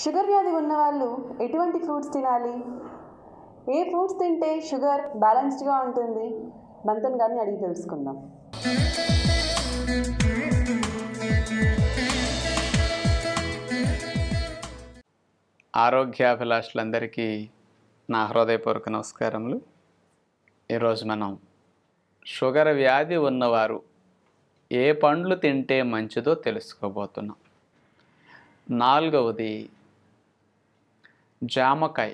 sugar వ్యాధి ఉన్నవాళ్ళు ఎటువంటి ఫ్రూట్స్ తినాలి ఏ ఫ్రూట్స్ తింటే షుగర్ బ్యాలెన్స్డ్గా ఉంటుంది బంతన్ గారిని అడిగి తెలుసుకుందాం ఆరోగ్యాభిలాషులందరికీ నా హృదయపూర్వక నమస్కారములు ఈరోజు మనం షుగర్ వ్యాధి ఉన్నవారు ఏ పండ్లు తింటే మంచిదో తెలుసుకోబోతున్నాం నాలుగవది జామకాయ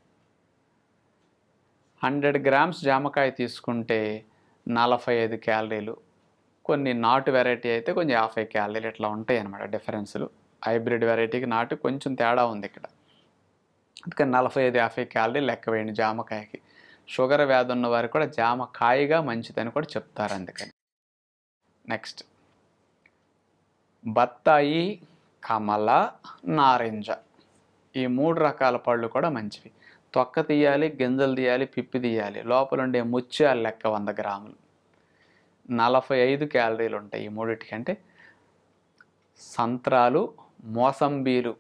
హండ్రెడ్ గ్రామ్స్ జామకాయ తీసుకుంటే నలభై ఐదు క్యాలరీలు కొన్ని నాటు వెరైటీ అయితే కొంచెం యాభై క్యాలరీలు ఇట్లా ఉంటాయి అన్నమాట డిఫరెన్స్లు హైబ్రిడ్ వెరైటీకి నాటు కొంచెం తేడా ఉంది ఇక్కడ అందుకని నలభై ఐదు యాభై క్యాలరీలు లెక్క వేయండి జామకాయకి షుగర్ వ్యాధి ఉన్న వారికి కూడా జామకాయగా మంచిదని కూడా చెప్తారు అందుకని నెక్స్ట్ బత్తాయి కమల నారింజ ఈ మూడు రకాల పళ్ళు కూడా మంచివి తొక్క తీయాలి గింజలు తీయాలి పిప్పి తీయాలి లోపల ఉండే ముత్యాలు లెక్క వంద గ్రాములు నలభై ఐదు క్యాలరీలు ఉంటాయి ఈ మూడిటికి అంటే సంత్రాలు మోసంబీలు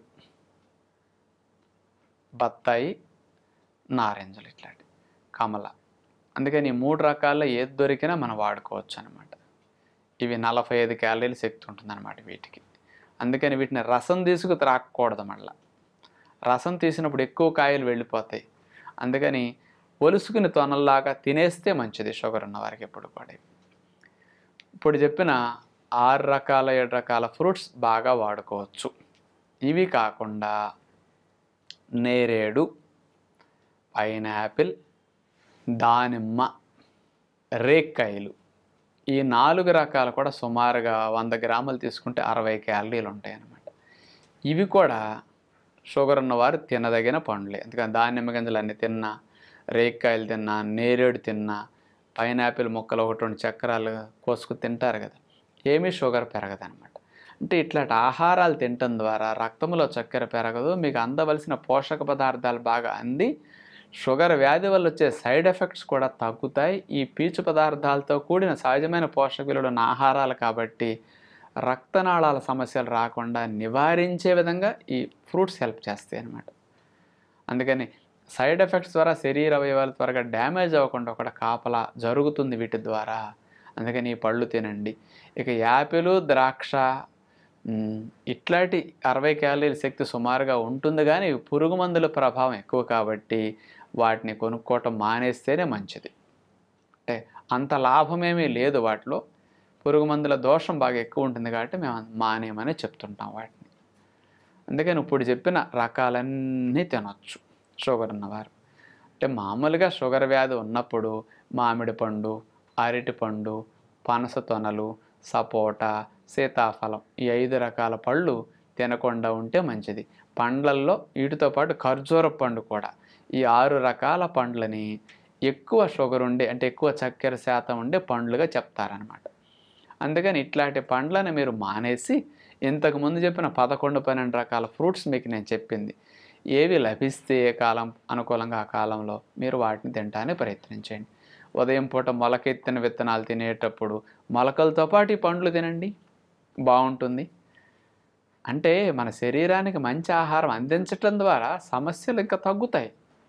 బత్తాయి నారింజలు ఇట్లాంటి కమల అందుకని ఈ మూడు రకాల్లో ఏది దొరికినా మనం వాడుకోవచ్చు అనమాట ఇవి నలభై ఐదు క్యాలరీల శక్తి ఉంటుందన్నమాట వీటికి అందుకని వీటిని రసం తీసుకు త్రాగకూడదు మళ్ళా రసం తీసినప్పుడు ఎక్కువ కాయలు వెళ్ళిపోతాయి అందుకని ఒలుసుకుని తొనల్లాగా తినేస్తే మంచిది షుగర్ ఉన్న వారికి ఎప్పుడు కూడా ఇప్పుడు చెప్పిన ఆరు రకాల ఏడు రకాల ఫ్రూట్స్ బాగా వాడుకోవచ్చు ఇవి కాకుండా నేరేడు పైనాపిల్ దానిమ్మ రేక్కాయలు ఈ నాలుగు రకాలు కూడా సుమారుగా వంద గ్రాములు తీసుకుంటే అరవై క్యాలరీలు ఉంటాయి అన్నమాట ఇవి కూడా షుగర్ ఉన్నవారు తినదగిన పండ్లే ఎందుకని దానిమ్మ గింజలు అన్ని తిన్నా రేక్కాయలు తిన్నా నేరేడు తిన్నా పైనాపిల్ ముక్కలు ఒకటి రెండు చక్రాలు కోసుకు తింటారు కదా ఏమీ షుగర్ పెరగదనమాట అంటే ఇట్లాంటి ఆహారాలు తినటం ద్వారా రక్తంలో చక్కెర పెరగదు మీకు అందవలసిన పోషక పదార్థాలు బాగా అంది షుగర్ వ్యాధి వల్ల వచ్చే సైడ్ ఎఫెక్ట్స్ కూడా తగ్గుతాయి ఈ పీచు పదార్థాలతో కూడిన సహజమైన పోషక విలువలు ఉన్న ఆహారాలు కాబట్టి రక్తనాళాల సమస్యలు రాకుండా నివారించే విధంగా ఈ ఫ్రూట్స్ హెల్ప్ చేస్తాయి అన్నమాట అందుకని సైడ్ ఎఫెక్ట్స్ ద్వారా శరీర అవయవాలు త్వరగా డ్యామేజ్ అవ్వకుండా కూడా కాపలా జరుగుతుంది వీటి ద్వారా అందుకని ఈ పళ్ళు తినండి ఇక యాపిల్ ద్రాక్ష మ్, ఇట్లాంటి అరవై క్యాలరీల శక్తి సుమారుగా ఉంటుంది కానీ ఇవి పురుగు మందుల ప్రభావం ఎక్కువ కాబట్టి వాటిని కొనుక్కోవటం మానేస్తేనే మంచిది అంటే అంత లాభమేమీ లేదు వాటిలో పురుగు మందుల దోషం బాగా ఎక్కువ ఉంటుంది కాబట్టి మేము మానేయమని చెప్తుంటాం వాటిని అందుకని ఇప్పుడు చెప్పిన రకాలన్నీ తినొచ్చు షుగర్ ఉన్నవారు అంటే మామూలుగా షుగర్ వ్యాధి ఉన్నప్పుడు మామిడి పండు అరటి పండు పనస తొనలు సపోటా సీతాఫలం ఈ ఐదు రకాల పళ్ళు తినకుండా ఉంటే మంచిది పండ్లల్లో వీటితో పాటు ఖర్జూర పండు కూడా ఈ ఆరు రకాల పండ్లని ఎక్కువ షుగర్ ఉండే అంటే ఎక్కువ చక్కెర శాతం ఉండే పండ్లుగా చెప్తారనమాట అందుకని ఇట్లాంటి పండ్లను మీరు మానేసి ఇంతకు ముందు చెప్పిన పదకొండు పన్నెండు రకాల ఫ్రూట్స్ మీకు నేను చెప్పింది ఏవి లభిస్తే ఏ కాలం అనుకూలంగా ఆ కాలంలో మీరు వాటిని తినడానికి ప్రయత్నించండి ఉదయం పూట మొలకెత్తిన విత్తనాలు తినేటప్పుడు మొలకలతో పాటు ఈ పండ్లు తినండి బాగుంటుంది అంటే మన శరీరానికి మంచి ఆహారం అందించటం ద్వారా సమస్యలు ఇంకా తగ్గుతాయి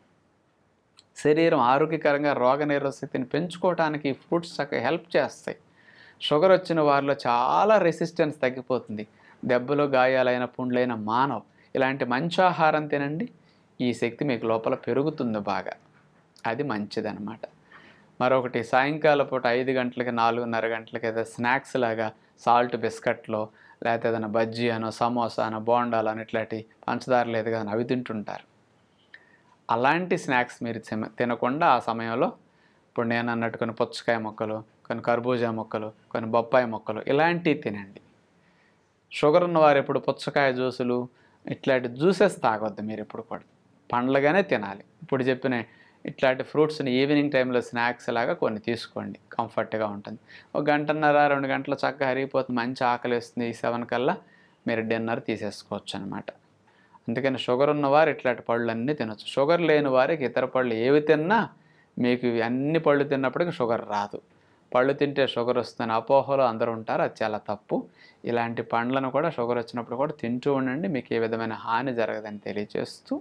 శరీరం ఆరోగ్యకరంగా రోగనిరోధక శక్తిని పెంచుకోవడానికి ఈ ఫ్రూట్స్ చక్కగా హెల్ప్ చేస్తాయి షుగర్ వచ్చిన వారిలో చాలా రెసిస్టెన్స్ తగ్గిపోతుంది దెబ్బలు గాయాలైన పుండ్లైన మానవ్ ఇలాంటి మంచి ఆహారం తినండి ఈ శక్తి మీకు లోపల పెరుగుతుంది బాగా అది మంచిదన్నమాట మరొకటి సాయంకాలం పూట ఐదు గంటలకి నాలుగున్నర గంటలకి ఏదో స్నాక్స్ లాగా సాల్ట్ బిస్కెట్లో లేకపోతే ఏదైనా బజ్జీ అనో సమోసా అనో బోండాలు అని ఇట్లాంటి పంచదార లేదు కదా అవి తింటుంటారు అలాంటి స్నాక్స్ మీరు తిన- తినకుండా ఆ సమయంలో ఇప్పుడు నేను అన్నట్టు కొన్ని పుచ్చకాయ మొక్కలు కొన్ని కర్బూజా మొక్కలు కొన్ని బొప్పాయి మొక్కలు ఇలాంటివి తినండి షుగర్ ఉన్నవారు ఎప్పుడు పుచ్చకాయ జ్యూసులు ఇట్లాంటి జ్యూసెస్ తాగొద్దు మీరు ఎప్పుడు కూడా పండ్లుగానే తినాలి ఇప్పుడు చెప్పిన ఇట్లాంటి ఫ్రూట్స్ని ఈవినింగ్ టైంలో స్నాక్స్ లాగా కొన్ని తీసుకోండి కంఫర్ట్గా ఉంటుంది ఒక గంటన్నర రెండు గంటల చక్కగా హరిగిపోతుంది మంచి ఆకలి వేస్తుంది ఈ సెవెన్ కల్లా మీరు డిన్నర్ తీసేసుకోవచ్చు అనమాట అందుకని షుగర్ ఉన్నవారు ఇట్లాంటి పళ్ళు అన్నీ తినొచ్చు షుగర్ లేని వారికి ఇతర పళ్ళు ఏవి తిన్నా మీకు ఇవి అన్ని పళ్ళు తిన్నప్పటికీ షుగర్ రాదు పళ్ళు తింటే షుగర్ వస్తుందని అపోహలో అందరూ ఉంటారు అది చాలా తప్పు ఇలాంటి పండ్లను కూడా షుగర్ వచ్చినప్పుడు కూడా తింటూ ఉండండి మీకు ఏ విధమైన హాని జరగదని తెలియజేస్తూ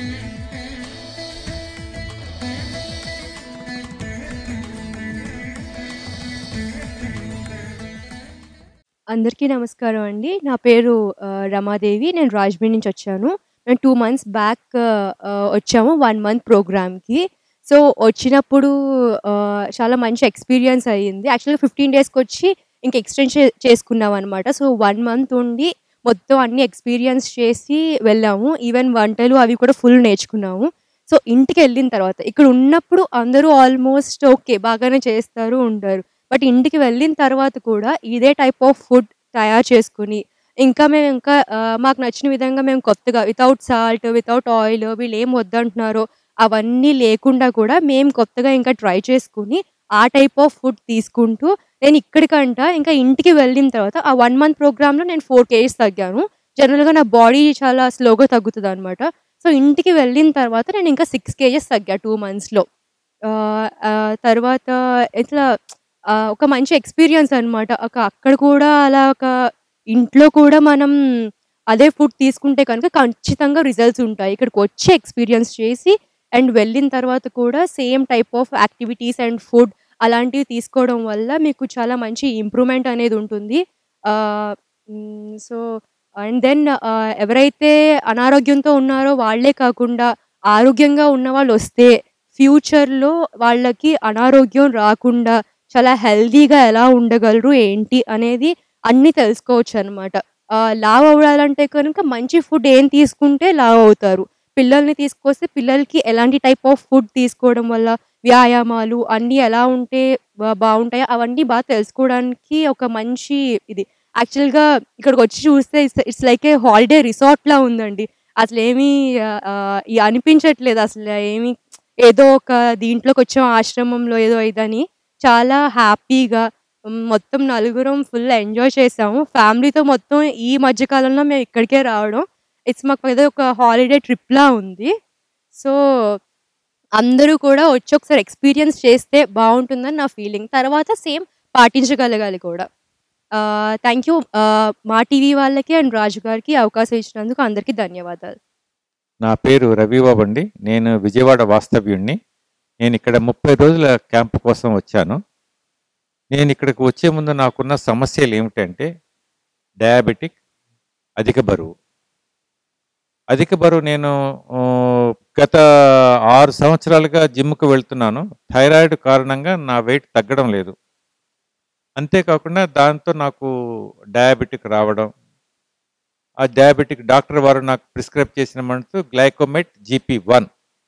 అందరికీ నమస్కారం అండి నా పేరు ఆ, రమాదేవి నేను రాజ్బీ నుంచి వచ్చాను మేము టూ మంత్స్ బ్యాక్ వచ్చాము వన్ మంత్ ప్రోగ్రామ్కి సో వచ్చినప్పుడు ఆ, చాలా మంచి ఎక్స్పీరియన్స్ అయ్యింది యాక్చువల్గా ఫిఫ్టీన్ డేస్కి వచ్చి ఇంకా ఎక్స్టెండ్ చే చేసుకున్నాం అనమాట సో వన్ మంత్ ఉండి మొత్తం అన్ని ఎక్స్పీరియన్స్ చేసి వెళ్ళాము ఈవెన్ వంటలు అవి కూడా ఫుల్ నేర్చుకున్నాము సో ఇంటికి వెళ్ళిన తర్వాత ఇక్కడ ఉన్నప్పుడు అందరూ ఆల్మోస్ట్ ఓకే బాగానే చేస్తారు ఉంటారు బట్ ఇంటికి వెళ్ళిన తర్వాత కూడా ఇదే టైప్ ఆఫ్ ఫుడ్ తయారు చేసుకుని ఇంకా మేము ఇంకా ఆ, మాకు నచ్చిన విధంగా మేము కొత్తగా వితౌట్ సాల్ట్ వితౌట్ ఆయిల్ వీళ్ళు ఏం వద్దంటున్నారో అవన్నీ లేకుండా కూడా మేము కొత్తగా ఇంకా ట్రై చేసుకుని ఆ టైప్ ఆఫ్ ఫుడ్ తీసుకుంటూ నేను ఇక్కడికంట ఇంకా ఇంటికి వెళ్ళిన తర్వాత ఆ వన్ మంత్ ప్రోగ్రాంలో నేను ఫోర్ కేజీస్ తగ్గాను జనరల్గా నా బాడీ చాలా స్లోగా తగ్గుతుంది అనమాట సో ఇంటికి వెళ్ళిన తర్వాత నేను ఇంకా సిక్స్ కేజెస్ తగ్గా టూ మంత్స్లో తర్వాత ఇట్లా ఆ, ఒక మంచి ఎక్స్పీరియన్స్ అనమాట ఒక అక్కడ కూడా అలా ఒక ఇంట్లో కూడా మనం అదే ఫుడ్ తీసుకుంటే కనుక ఖచ్చితంగా రిజల్ట్స్ ఉంటాయి ఇక్కడికి వచ్చి ఎక్స్పీరియన్స్ చేసి అండ్ వెళ్ళిన తర్వాత కూడా same type of activities and food అలాంటివి తీసుకోవడం వల్ల మీకు చాలా మంచి ఇంప్రూవ్మెంట్ అనేది ఉంటుంది సో అండ్ దెన్ ఎవరైతే అనారోగ్యంతో ఉన్నారో వాళ్ళే కాకుండా ఆరోగ్యంగా ఉన్న వాళ్ళు వస్తే ఫ్యూచర్లో వాళ్ళకి అనారోగ్యం రాకుండా చాలా హెల్దీగా ఎలా ఉండగలరు ఏంటి అనేది అన్నీ తెలుసుకోవచ్చు అనమాట లావ్ అవ్వాలంటే కనుక మంచి ఫుడ్ ఏం తీసుకుంటే లావ్ అవుతారు పిల్లల్ని తీసుకొస్తే పిల్లలకి ఎలాంటి టైప్ ఆఫ్ ఫుడ్ తీసుకోవడం వల్ల వ్యాయామాలు అన్నీ ఎలా ఉంటే బా- బాగుంటాయో అవన్నీ బాగా తెలుసుకోవడానికి ఒక మంచి ఇది యాక్చువల్గా ఇక్కడికి వచ్చి చూస్తే ఇట్స్ లైక్ ఏ హాలిడే రిసార్ట్లా ఉందండి అసలు ఏమీ ఆ, ఆ, ఈ అనిపించట్లేదు అసలు ఏమీ ఏదో ఒక దీంట్లోకి వచ్చాం ఆశ్రమంలో ఏదో ఇదని చాలా హ్యాపీగా మ్, మొత్తం నలుగురం ఫుల్ ఎంజాయ్ చేసాము ఫ్యామిలీతో మొత్తం ఈ మధ్యకాలంలో మేము ఇక్కడికే రావడం ఇట్స్ మాకు ఏదో ఒక హాలిడే ట్రిప్లా ఉంది సో అందరూ కూడా వచ్చి ఒకసారి ఎక్స్పీరియన్స్ చేస్తే బాగుంటుందని నా ఫీలింగ్ తర్వాత సేమ్ పాటించగలగాలి కూడా థ్యాంక్ యూ మా టీవీ వాళ్ళకి అండ్ రాజు గారికి అవకాశం ఇచ్చినందుకు అందరికీ ధన్యవాదాలు నా పేరు రవిబాబు అండి నేను విజయవాడ వాస్తవ్యుణ్ణి నేను ఇక్కడ ముప్పై రోజుల క్యాంప్ కోసం వచ్చాను నేను ఇక్కడికి వచ్చే ముందు నాకున్న సమస్యలు ఏమిటంటే డయాబెటిక్ అధిక బరువు అధిక బరువు నేను ఆ, గత ఆరు సంవత్సరాలుగా జిమ్కి వెళ్తున్నాను థైరాయిడ్ కారణంగా నా వెయిట్ తగ్గడం లేదు అంతేకాకుండా దాంతో నాకు డయాబెటిక్ రావడం ఆ డయాబెటిక్ డాక్టర్ వారు నాకు ప్రిస్క్రైబ్ చేసిన మంతు గ్లైకోమెట్ జీపీ వన్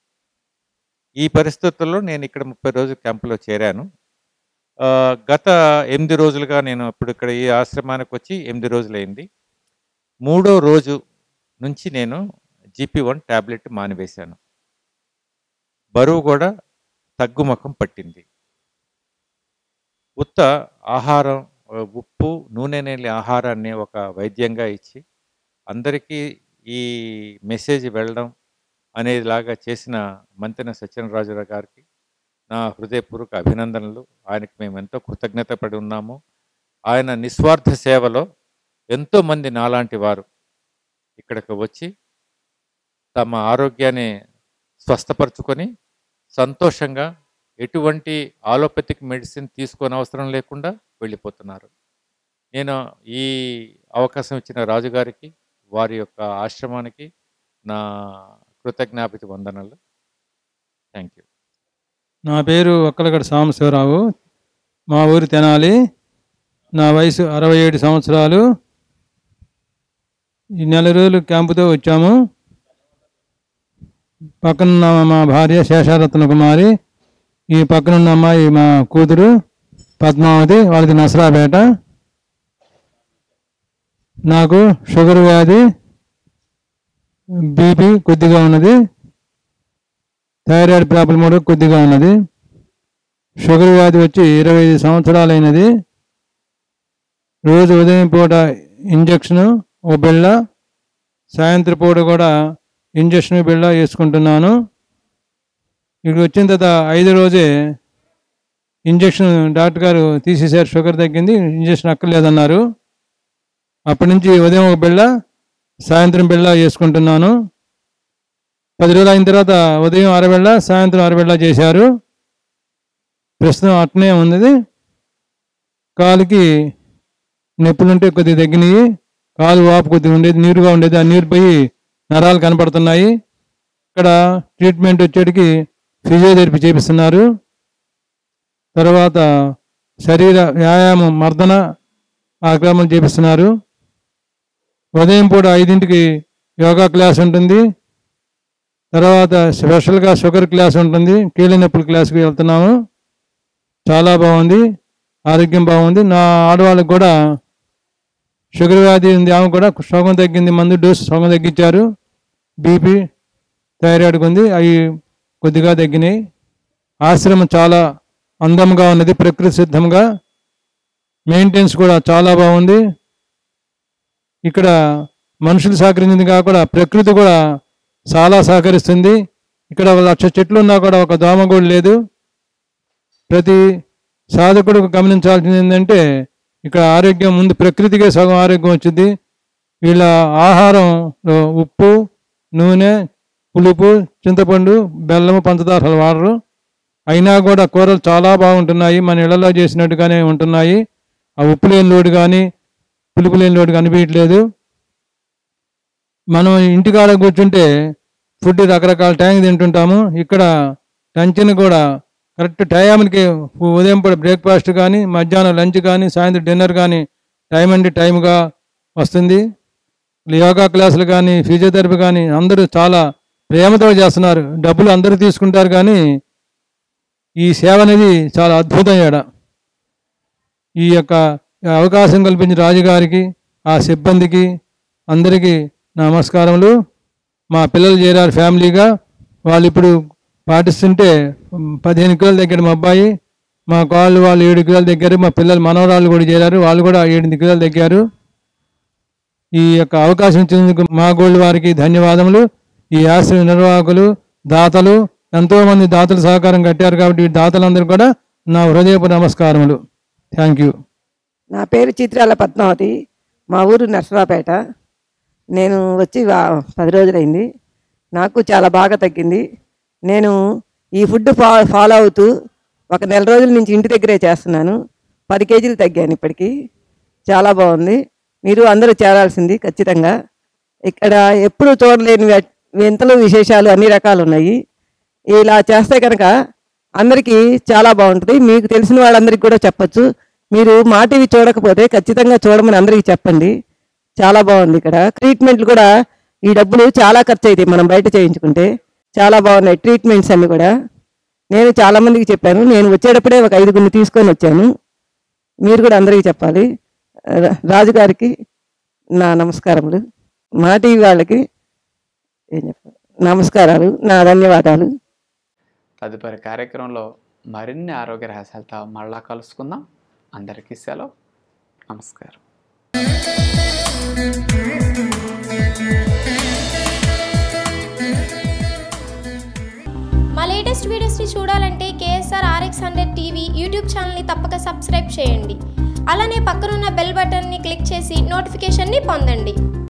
ఈ పరిస్థితుల్లో నేను ఇక్కడ ముప్పై రోజుల క్యాంపులో చేరాను ఆ, గత ఎనిమిది రోజులుగా నేను ఇప్పుడు ఇక్కడ ఈ ఆశ్రమానికి వచ్చి ఎనిమిది రోజులైంది మూడో రోజు నుంచి నేను జీపీ వన్ ట్యాబ్లెట్ మానివేశాను బరువు కూడా తగ్గుముఖం పట్టింది ఉత్త ఆహారం ఆ, ఉప్పు నూనె నీళ్ళ ఆహారాన్ని ఒక వైద్యంగా ఇచ్చి అందరికీ ఈ మెసేజ్ వెళ్ళడం అనేలాగా చేసిన మంతెన సత్యనరాజురావు గారికి నా హృదయపూర్వక అభినందనలు ఆయనకి మేము ఎంతో కృతజ్ఞత పడి ఉన్నాము ఆయన నిస్వార్థ సేవలో ఎంతోమంది నాలాంటి వారు ఇక్కడికి వచ్చి తమ ఆరోగ్యాన్ని స్వస్థపరచుకొని సంతోషంగా ఎటువంటి ఆలోపతిక్ మెడిసిన్ తీసుకోని అవసరం లేకుండా వెళ్ళిపోతున్నారు నేను ఈ అవకాశం ఇచ్చిన రాజుగారికి వారి యొక్క ఆశ్రమానికి నా కృతజ్ఞాపిత వందనలు థ్యాంక్ యూ నా పేరు ఒక్కలగడ సాంబశివరావు మా ఊరు తెనాలి నా వయసు అరవై ఏడు సంవత్సరాలు ఈ నెల రోజులు క్యాంపుతో వచ్చాము పక్కనున్న మా భార్య శేషారత్న కుమారి ఈ పక్కనున్న అమ్మాయి మా కూతురు పద్మావతి వాళ్ళది నసరాపేట నాకు షుగర్ వ్యాధి బీపీ కొద్దిగా ఉన్నది థైరాయిడ్ ప్రాబ్లం కూడా కొద్దిగా ఉన్నది షుగర్ వ్యాధి వచ్చి ఇరవై ఐదు సంవత్సరాలైనది రోజు ఉదయం పూట ఇంజక్షను ఓ బిళ్ళ సాయంత్రం పూట కూడా ఇంజక్షన్ బిళ్ళ వేసుకుంటున్నాను ఇక్కడ వచ్చిన తర్వాత ఐదు రోజే ఇంజక్షన్ డాక్టర్ గారు తీసేశారు షుగర్ తగ్గింది ఇంజక్షన్ అక్కర్లేదన్నారు అప్పటి నుంచి ఉదయం ఒక బిళ్ళ సాయంత్రం బిళ్ళ వేసుకుంటున్నాను పది రోజులు అయిన తర్వాత ఉదయం అరబిళ్ళ సాయంత్రం అరబిళ్ళ చేశారు ప్రస్తుతం అట్నే ఉన్నది కాలుకి నొప్పులుంటే కొద్దిగా తగ్గినాయి కాలు వాపు కొద్దిగా ఉండేది నీరుగా ఉండేది ఆ నీరు పోయి నరాలు కనపడుతున్నాయి ఇక్కడ ట్రీట్మెంట్ వచ్చేటికి ఫిజియోథెరపీ చేపిస్తున్నారు తర్వాత శరీర వ్యాయామం మర్దన ఆక్రమణ చేపిస్తున్నారు ఉదయం పూట ఐదింటికి యోగా క్లాస్ ఉంటుంది తర్వాత స్పెషల్గా షుగర్ క్లాస్ ఉంటుంది కీళ్ళ నొప్పుల క్లాస్కి వెళ్తున్నాము చాలా బాగుంది ఆరోగ్యం బాగుంది నా ఆడవాళ్ళకి కూడా షుగర్ వ్యాధి ఉంది ఆమె కూడా సగం తగ్గింది మందు డోసు సగం తగ్గించారు బీపీ థైరాయిడ్ ఉంది అవి కొద్దిగా తగ్గినాయి ఆశ్రమం చాలా అందంగా ఉన్నది ప్రకృతి సిద్ధంగా మెయింటెనెన్స్ కూడా చాలా బాగుంది ఇక్కడ మనుషులు సహకరించింది కాకుండా ప్రకృతి కూడా చాలా సహకరిస్తుంది ఇక్కడ ఒక లక్ష చెట్లు ఉన్నా కూడా ఒక దోమ కూడా లేదు ప్రతి సాధకుడు గమనించాల్సింది ఏంటంటే ఇక్కడ ఆరోగ్యం ముందు ప్రకృతికే సగం ఆరోగ్యం వచ్చింది వీళ్ళ ఆహారంలో ఉప్పు నూనె పులుపు చింతపండు బెల్లము పంచదారలు వాడరు అయినా కూడా కూరలు చాలా బాగుంటున్నాయి మన ఇళ్లలో చేసినట్టుగానే ఉంటున్నాయి ఆ ఉప్పు లేని లోటు కానీ పులుపు లేని లోటు కనిపించట్లేదు మనం ఇంటికాడ కూర్చుంటే ఫుడ్ రకరకాల ట్యాంక్ తింటుంటాము ఇక్కడ టంచన్ కూడా కరెక్ట్ టైంకి ఉదయం పూట బ్రేక్ఫాస్ట్ కానీ మధ్యాహ్నం లంచ్ కానీ సాయంత్రం డిన్నర్ కానీ టైం అండి టైంగా వస్తుంది యోగా క్లాసులు కానీ ఫిజియోథెరపీ కానీ అందరూ చాలా ప్రేమతో చేస్తున్నారు డబ్బులు అందరూ తీసుకుంటారు కానీ ఈ సేవ అనేది చాలా అద్భుతం ఈడ ఈ యొక్క అవకాశం కల్పించిన రాజుగారికి ఆ సిబ్బందికి అందరికీ నా నమస్కారములు మా పిల్లలు చేరారు ఫ్యామిలీగా వాళ్ళు ఇప్పుడు పాటిస్తుంటే ఉమ్, పదిహేను కిలోల దగ్గర మా అబ్బాయి మా కాళ్ళు వాళ్ళు ఏడు కిలోల దగ్గర మా పిల్లలు మనవరాళ్ళు కూడా చేరారు వాళ్ళు కూడా ఏడు కిలోలు దగ్గారు ఈ యొక్క అవకాశం ఇచ్చినందుకు మా గోల్డ్ వారికి ధన్యవాదములు ఈ ఆశ్రమ నిర్వాహకులు దాతలు ఎంతో మంది దాతలు సహకారం కట్టారు కాబట్టి ఈ దాతలందరూ కూడా నా హృదయపు నమస్కారములు థ్యాంక్ యూ నా పేరు చిత్రాల పద్మావతి మా ఊరు నర్సరాపేట నేను వచ్చి వా- పది రోజులైంది నాకు చాలా బాగా తగ్గింది నేను ఈ ఫుడ్ ఫా ఫాలో అవుతూ ఒక నెల రోజుల నుంచి ఇంటి దగ్గరే చేస్తున్నాను పది కేజీలు తగ్గాను ఇప్పటికి చాలా బాగుంది మీరు అందరూ చేరాల్సింది ఖచ్చితంగా ఇక్కడ ఎప్పుడూ చూడలేని వ్య- వింతలు విశేషాలు అన్ని రకాలు ఉన్నాయి ఇలా చేస్తే కనుక అందరికీ చాలా బాగుంటుంది మీకు తెలిసిన వాళ్ళందరికీ కూడా చెప్పొచ్చు మీరు మా టీవీ చూడకపోతే ఖచ్చితంగా చూడమని అందరికీ చెప్పండి చాలా బాగుంది ఇక్కడ ట్రీట్మెంట్లు కూడా ఈ డబ్బులు చాలా ఖర్చు అవుతాయి మనం బయట చేయించుకుంటే చాలా బాగున్నాయి ట్రీట్మెంట్స్ అన్ని కూడా నేను చాలా మందికి చెప్పాను నేను వచ్చేటప్పుడే ఒక ఐదుగురిని తీసుకొని వచ్చాను మీరు కూడా అందరికీ చెప్పాలి రా- రాజుగారికి నా నమస్కారములు మా టీవీ వాళ్ళకి ఏం చెప్పాలి నమస్కారాలు నా ధన్యవాదాలు తదుపరి కార్యక్రమంలో మరిన్ని ఆరోగ్య రహస్యాలతో మళ్ళా కలుసుకుందాం అందరికీ సెలవు నమస్కారం మా లేటెస్ట్ వీడియోస్ని చూడాలంటే KSR RX hundred TV YouTube ఛానల్ని తప్పక సబ్స్క్రైబ్ చేయండి అలానే పక్కనున్న బెల్ బటన్ని క్లిక్ చేసి నోటిఫికేషన్ని పొందండి